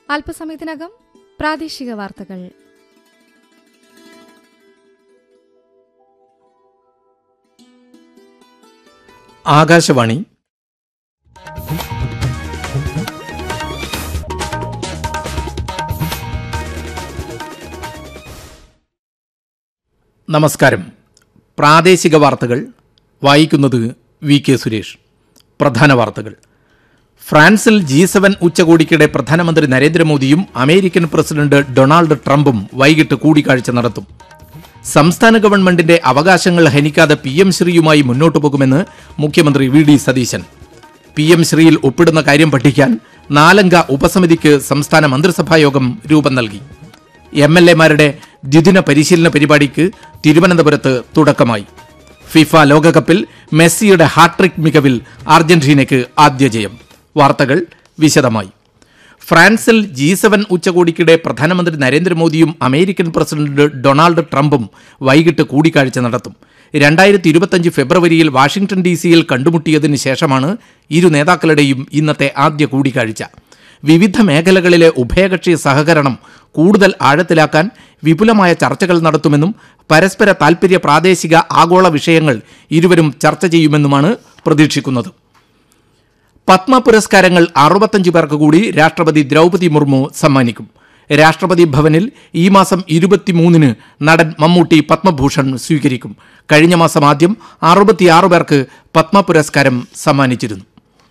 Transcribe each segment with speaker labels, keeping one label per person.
Speaker 1: അല്പസമയത്തിനകം പ്രാദേശിക വാർത്തകൾ
Speaker 2: ആകാശവാണി നമസ്കാരം പ്രാദേശിക വാർത്തകൾ വായിക്കുന്നത് വി കെ സുരേഷ് പ്രധാന വാർത്തകൾ ഫ്രാൻസിൽ ജി സെവൻ ഉച്ചകോടിക്കിടെ പ്രധാനമന്ത്രി നരേന്ദ്രമോദിയും അമേരിക്കൻ പ്രസിഡന്റ് ഡൊണാൾഡ് ട്രംപും വൈകിട്ട് കൂടിക്കാഴ്ച നടത്തും സംസ്ഥാന ഗവൺമെന്റിന്റെ അവകാശങ്ങൾ ഹനിക്കാതെ പി എം ശ്രീയുമായി മുന്നോട്ടു പോകുമെന്ന് മുഖ്യമന്ത്രി V D Satheesan P M ശ്രീയിൽ ഒപ്പിടുന്ന കാര്യം പഠിക്കാൻ നാലംഗ ഉപസമിതിക്ക് സംസ്ഥാന മന്ത്രിസഭാ യോഗം രൂപം നൽകി എം എൽ എമാരുടെ ദ്വിദിന പരിശീലന പരിപാടിക്ക് തിരുവനന്തപുരത്ത് തുടക്കമായി ഫിഫ ലോകകപ്പിൽ മെസ്സിയുടെ ഹാട്രിക് മികവിൽ അർജന്റീനയ്ക്ക് ആദ്യ ജയം വാർത്തകൾ വിശദമായി ഫ്രാൻസിൽ ജി സെവൻ ഉച്ചകോടിക്കിടെ പ്രധാനമന്ത്രി നരേന്ദ്രമോദിയും അമേരിക്കൻ പ്രസിഡന്റ് ഡൊണാൾഡ് ട്രംപും വൈകിട്ട് കൂടിക്കാഴ്ച നടത്തും രണ്ടായിരത്തി ഇരുപത്തഞ്ച് ഫെബ്രുവരിയിൽ വാഷിംഗ്ടൺ ഡി സിയിൽ കണ്ടുമുട്ടിയതിന് ശേഷമാണ് ഇരു നേതാക്കളുടെയും ഇന്നത്തെ ആദ്യ കൂടിക്കാഴ്ച വിവിധ മേഖലകളിലെ ഉഭയകക്ഷി സഹകരണം കൂടുതൽ ആഴത്തിലാക്കാൻ വിപുലമായ ചർച്ചകൾ നടത്തുമെന്നും പരസ്പര താൽപര്യ പ്രാദേശിക ആഗോള വിഷയങ്ങൾ ഇരുവരും ചർച്ച ചെയ്യുമെന്നുമാണ് പ്രതീക്ഷിക്കുന്നത് പത്മ പുരസ്കാരങ്ങൾ അറുപത്തഞ്ച് പേർക്ക് കൂടി രാഷ്ട്രപതി ദ്രൗപതി മുർമു സമ്മാനിക്കും രാഷ്ട്രപതി ഭവനിൽ ഈ മാസം ഇരുപത്തിമൂന്നിന് നടൻ മമ്മൂട്ടി പത്മഭൂഷൺ സ്വീകരിക്കും കഴിഞ്ഞ മാസം ആദ്യം അറുപത്തിയാറ് പേർക്ക് പത്മ പുരസ്കാരം സമ്മാനിച്ചിരുന്നു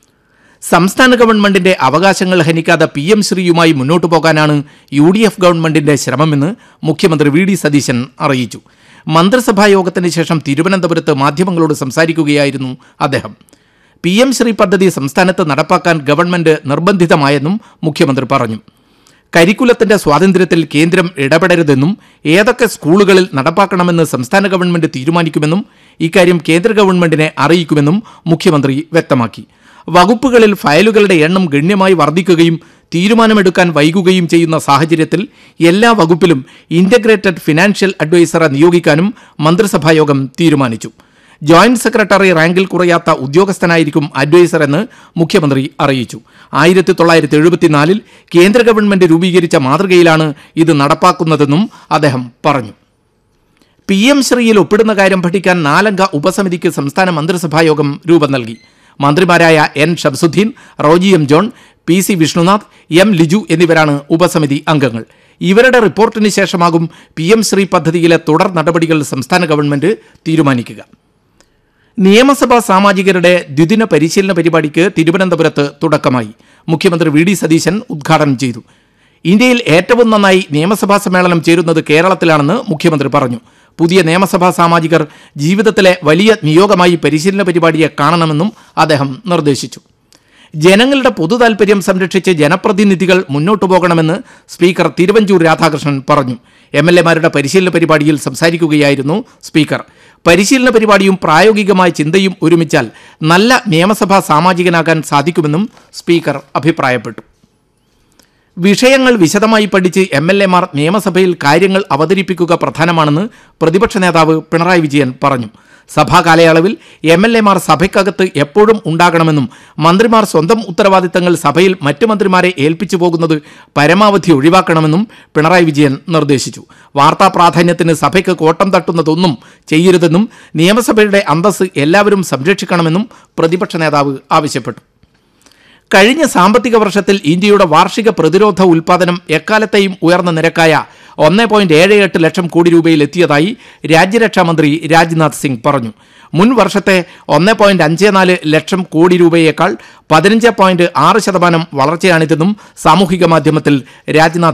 Speaker 2: സംസ്ഥാന ഗവൺമെന്റിന്റെ അവകാശങ്ങൾ ഹനിക്കാതെ പി എം ശ്രീയുമായി മുന്നോട്ടു പോകാനാണ് യു ഡി എഫ് ഗവൺമെന്റിന്റെ ശ്രമമെന്ന് മുഖ്യമന്ത്രി വി ഡി സതീശൻ അറിയിച്ചു മന്ത്രിസഭാ യോഗത്തിന് ശേഷം തിരുവനന്തപുരത്ത് മാധ്യമങ്ങളോട് സംസാരിക്കുകയായിരുന്നു അദ്ദേഹം പി എം ശ്രീ പദ്ധതി സംസ്ഥാനത്ത് നടപ്പാക്കാൻ ഗവൺമെന്റ് നിർബന്ധിതമായെന്നും മുഖ്യമന്ത്രി പറഞ്ഞു കരിക്കുലത്തിന്റെ സ്വാതന്ത്ര്യത്തിൽ കേന്ദ്രം ഇടപെടരുതെന്നും ഏതൊക്കെ സ്കൂളുകളിൽ നടപ്പാക്കണമെന്ന് സംസ്ഥാന ഗവൺമെന്റ് തീരുമാനിക്കുമെന്നും ഇക്കാര്യം കേന്ദ്ര ഗവൺമെന്റിനെ അറിയിക്കുമെന്നും മുഖ്യമന്ത്രി വ്യക്തമാക്കി വകുപ്പുകളിൽ ഫയലുകളുടെ എണ്ണം ഗണ്യമായി വർദ്ധിക്കുകയും തീരുമാനമെടുക്കാൻ വൈകുകയും ചെയ്യുന്ന സാഹചര്യത്തിൽ എല്ലാ വകുപ്പിലും ഇന്റഗ്രേറ്റഡ് ഫിനാൻഷ്യൽ അഡ്വൈസറെ നിയോഗിക്കാനും മന്ത്രിസഭായോഗം തീരുമാനിച്ചു ജോയിന്റ് സെക്രട്ടറി റാങ്കിൽ കുറയാത്ത ഉദ്യോഗസ്ഥനായിരിക്കും അഡ്വൈസർ എന്ന് മുഖ്യമന്ത്രി അറിയിച്ചു ആയിരത്തി തൊള്ളായിരത്തി എഴുപത്തിനാലിൽ കേന്ദ്ര ഗവൺമെന്റ് രൂപീകരിച്ച മാതൃകയിലാണ് ഇത് നടപ്പാക്കുന്നതെന്നും അദ്ദേഹം പറഞ്ഞു പി എം ശ്രീയിൽ ഒപ്പിടുന്ന കാര്യം പഠിക്കാൻ നാലംഗ ഉപസമിതിക്ക് സംസ്ഥാന മന്ത്രിസഭായോഗം രൂപം നൽകി മന്ത്രിമാരായ N Shamsuddin Roji M John P C Vishnunath M Liju എന്നിവരാണ് ഉപസമിതി അംഗങ്ങൾ ഇവരുടെ റിപ്പോർട്ടിന് ശേഷമാകും പി എം ശ്രീ പദ്ധതിയിലെ തുടർ നടപടികൾ സംസ്ഥാന ഗവൺമെന്റ് തീരുമാനിക്കുക നിയമസഭാ സാമാജികരുടെ ദ്വിദിന പരിശീലന പരിപാടിക്ക് തിരുവനന്തപുരത്ത് തുടക്കമായി മുഖ്യമന്ത്രി വി ഡി സതീശൻ ഉദ്ഘാടനം ചെയ്തു ഇന്ത്യയിൽ ഏറ്റവും നന്നായി നിയമസഭാ സമ്മേളനം ചേരുന്നത് കേരളത്തിലാണെന്ന് മുഖ്യമന്ത്രി പറഞ്ഞു പുതിയ നിയമസഭാ സാമാജികർ ജീവിതത്തിലെ വലിയ നിയോഗമായി പരിശീലന പരിപാടിയെ കാണണമെന്നും അദ്ദേഹം നിർദ്ദേശിച്ചു ജനങ്ങളുടെ പൊതു താൽപര്യം സംരക്ഷിച്ച് ജനപ്രതിനിധികൾ മുന്നോട്ടു പോകണമെന്ന് സ്പീക്കർ തിരുവഞ്ചൂർ രാധാകൃഷ്ണൻ പറഞ്ഞു എം എൽ എമാരുടെ പരിശീലന പരിപാടിയിൽ സംസാരിക്കുകയായിരുന്നു സ്പീക്കർ പരിശീലന പരിപാടിയും പ്രായോഗികമായ ചിന്തയും ഒരുമിച്ചാൽ നല്ല നിയമസഭാ സാമാജികനാകാൻ സാധിക്കുമെന്നും സ്പീക്കർ അഭിപ്രായപ്പെട്ടു വിഷയങ്ങൾ വിശദമായി പഠിച്ച് എം എൽ എമാർ നിയമസഭയിൽ കാര്യങ്ങൾ അവതരിപ്പിക്കുക പ്രധാനമാണെന്ന് പ്രതിപക്ഷ നേതാവ് പിണറായി വിജയൻ പറഞ്ഞു സഭാ കാലയളവിൽ എം എൽ എമാർ സഭയ്ക്കകത്ത് എപ്പോഴും ഉണ്ടാകണമെന്നും മന്ത്രിമാർ സ്വന്തം ഉത്തരവാദിത്തങ്ങൾ സഭയിൽ മറ്റു മന്ത്രിമാരെ ഏൽപ്പിച്ചു പോകുന്നത് പരമാവധി ഒഴിവാക്കണമെന്നും പിണറായി വിജയൻ നിർദ്ദേശിച്ചു വാർത്താ പ്രാധാന്യത്തിന് സഭയ്ക്ക് കോട്ടം തട്ടുന്നതൊന്നും ചെയ്യരുതെന്നും നിയമസഭയുടെ അന്തസ്സ് എല്ലാവരും സംരക്ഷിക്കണമെന്നും പ്രതിപക്ഷ നേതാവ് ആവശ്യപ്പെട്ടു കഴിഞ്ഞ സാമ്പത്തിക വർഷത്തിൽ ഇന്ത്യയുടെ വാർഷിക പ്രതിരോധ ഉൽപാദനം എക്കാലത്തെയും ഉയർന്ന നിരക്കായ ഒന്ന് പോയിന്റ് ഏഴ് എട്ട് ലക്ഷം കോടി രൂപയിൽ എത്തിയതായി രാജ്യരക്ഷാ മന്ത്രി രാജ്നാഥ് സിംഗ് പറഞ്ഞു മുൻ വർഷത്തെ ഒന്ന് പോയിന്റ് അഞ്ച് നാല് ലക്ഷം കോടി രൂപയേക്കാൾ പതിനഞ്ച് പോയിന്റ് ആറ് ശതമാനം വളർച്ചയാണിതെന്നും സാമൂഹിക മാധ്യമത്തിൽ രാജ്നാഥ്